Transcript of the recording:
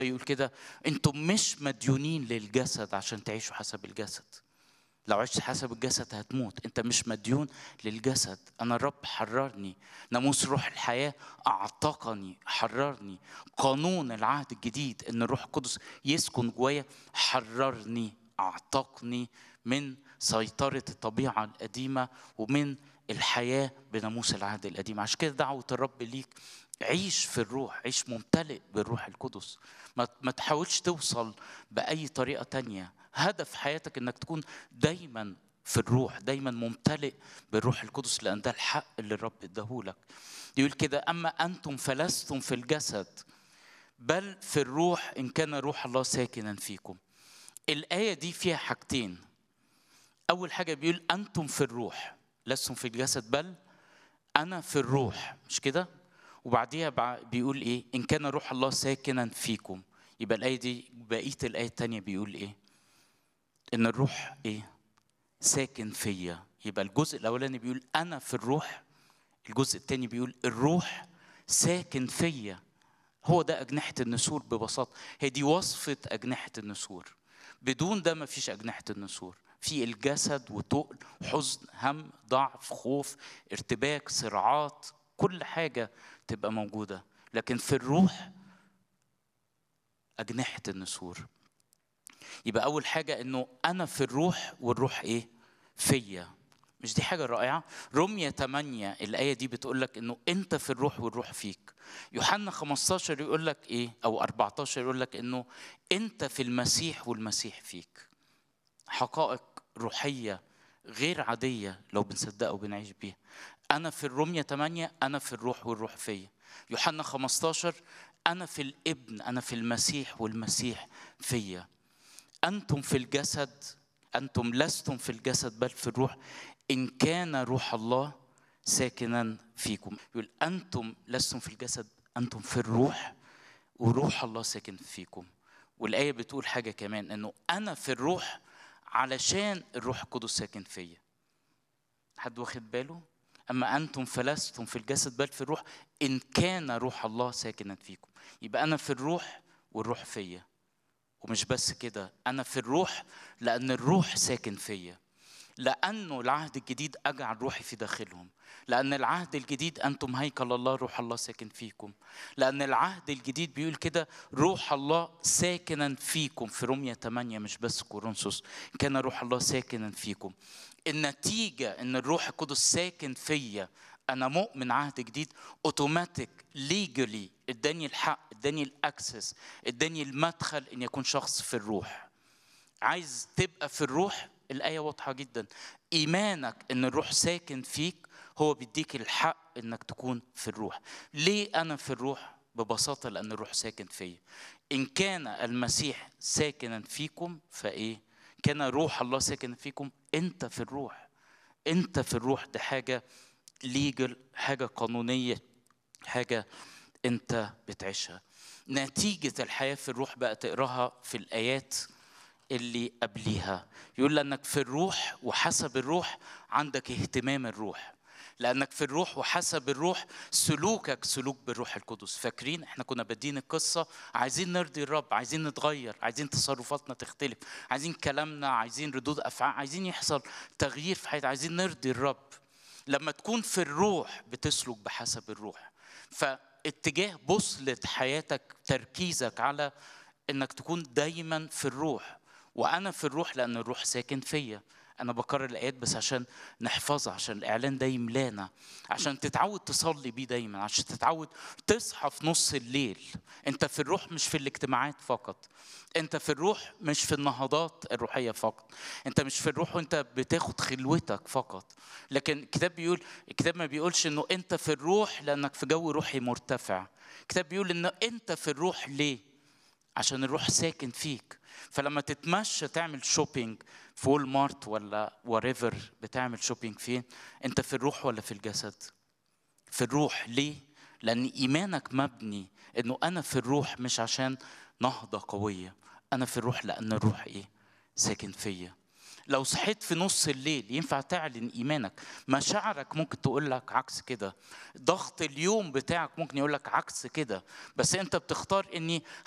يقول كده انتم مش مديونين للجسد عشان تعيشوا حسب الجسد لو عشت حسب الجسد هتموت انت مش مديون للجسد انا الرب حررني ناموس روح الحياه اعتقني حررني قانون العهد الجديد ان الروح القدس يسكن جوايا حررني اعتقني من سيطره الطبيعه القديمه ومن الحياه بناموس العهد القديم عشان كده دعوه الرب ليك عيش في الروح عيش ممتلئ بالروح القدس ما, ما تحاولش توصل بأي طريقة تانية هدف حياتك انك تكون دايما في الروح دايما ممتلئ بالروح القدس لان ده الحق اللي الرب اداهولك يقول كده اما انتم فلستم في الجسد بل في الروح ان كان روح الله ساكنا فيكم الايه دي فيها حاجتين اول حاجه بيقول انتم في الروح لستم في الجسد بل انا في الروح مش كده وبعديها بيقول ايه ان كان روح الله ساكنا فيكم يبقى الايه دي بقيه الايه الثانيه بيقول ايه ان الروح ايه ساكن فيا يبقى الجزء الاولاني بيقول انا في الروح الجزء الثاني بيقول الروح ساكن فيا هو ده أجنحة النسور ببساطة هي دي وصفة أجنحة النسور بدون ده ما فيش أجنحة النسور في الجسد وتقل حزن هم ضعف خوف ارتباك صراعات كل حاجة تبقى موجودة لكن في الروح أجنحة النسور يبقى أول حاجة إنه أنا في الروح والروح إيه؟ فيا مش دي حاجة رائعة؟ رمية 8 الآية دي بتقول لك إنه أنت في الروح والروح فيك. يوحنا 15 يقول لك إيه؟ أو 14 يقول لك إنه أنت في المسيح والمسيح فيك. حقائق روحية غير عادية لو بنصدقها وبنعيش بيها. أنا في الرمية 8 أنا في الروح والروح فيا. يوحنا 15 أنا في الابن أنا في المسيح والمسيح فيا. أنتم في الجسد أنتم لستم في الجسد بل في الروح إن كان روح الله ساكنا فيكم يقول أنتم لستم في الجسد أنتم في الروح وروح الله ساكن فيكم والآية بتقول حاجة كمان إنه أنا في الروح علشان الروح القدس ساكن فيا حد واخد باله أما أنتم فلستم في الجسد بل في الروح إن كان روح الله ساكنا فيكم يبقى أنا في الروح والروح فيا ومش بس كده أنا في الروح لأن الروح ساكن فيا لأنه العهد الجديد أجعل روحي في داخلهم لأن العهد الجديد أنتم هيكل الله روح الله ساكن فيكم لأن العهد الجديد بيقول كده روح الله ساكنا فيكم في رمية 8 مش بس كورنثوس كان روح الله ساكنا فيكم النتيجة إن الروح القدس ساكن فيا أنا مؤمن عهد جديد أوتوماتيك ليجلي اداني الحق اداني الأكسس اداني المدخل إن يكون شخص في الروح عايز تبقى في الروح الآية واضحة جدا إيمانك إن الروح ساكن فيك هو بيديك الحق إنك تكون في الروح ليه أنا في الروح ببساطة لأن الروح ساكن فيا إن كان المسيح ساكنا فيكم فإيه كان روح الله ساكن فيكم أنت في الروح أنت في الروح ده حاجة ليجل حاجة قانونية حاجة أنت بتعيشها نتيجة الحياة في الروح بقى تقراها في الآيات اللي قبليها يقول لأنك في الروح وحسب الروح عندك اهتمام الروح لأنك في الروح وحسب الروح سلوكك سلوك بالروح القدس فاكرين احنا كنا بادين القصة عايزين نرضي الرب عايزين نتغير عايزين تصرفاتنا تختلف عايزين كلامنا عايزين ردود أفعال عايزين يحصل تغيير في حياتنا عايزين نرضي الرب لما تكون في الروح بتسلك بحسب الروح فاتجاه بوصلة حياتك تركيزك على انك تكون دايما في الروح وانا في الروح لان الروح ساكن فيا انا بكرر الايات بس عشان نحفظها عشان الاعلان ده يملانا عشان تتعود تصلي بيه دايما عشان تتعود تصحى في نص الليل انت في الروح مش في الاجتماعات فقط انت في الروح مش في النهضات الروحيه فقط انت مش في الروح وانت بتاخد خلوتك فقط لكن الكتاب بيقول الكتاب ما بيقولش انه انت في الروح لانك في جو روحي مرتفع الكتاب بيقول انه انت في الروح ليه عشان الروح ساكن فيك فلما تتمشى تعمل شوبينج في وول مارت ولا وريفر بتعمل شوبينج فين انت في الروح ولا في الجسد في الروح ليه لان ايمانك مبني انه انا في الروح مش عشان نهضه قويه انا في الروح لان الروح ايه ساكن فيا لو صحيت في نص الليل ينفع تعلن ايمانك مشاعرك ممكن تقول لك عكس كده ضغط اليوم بتاعك ممكن يقول لك عكس كده بس انت بتختار اني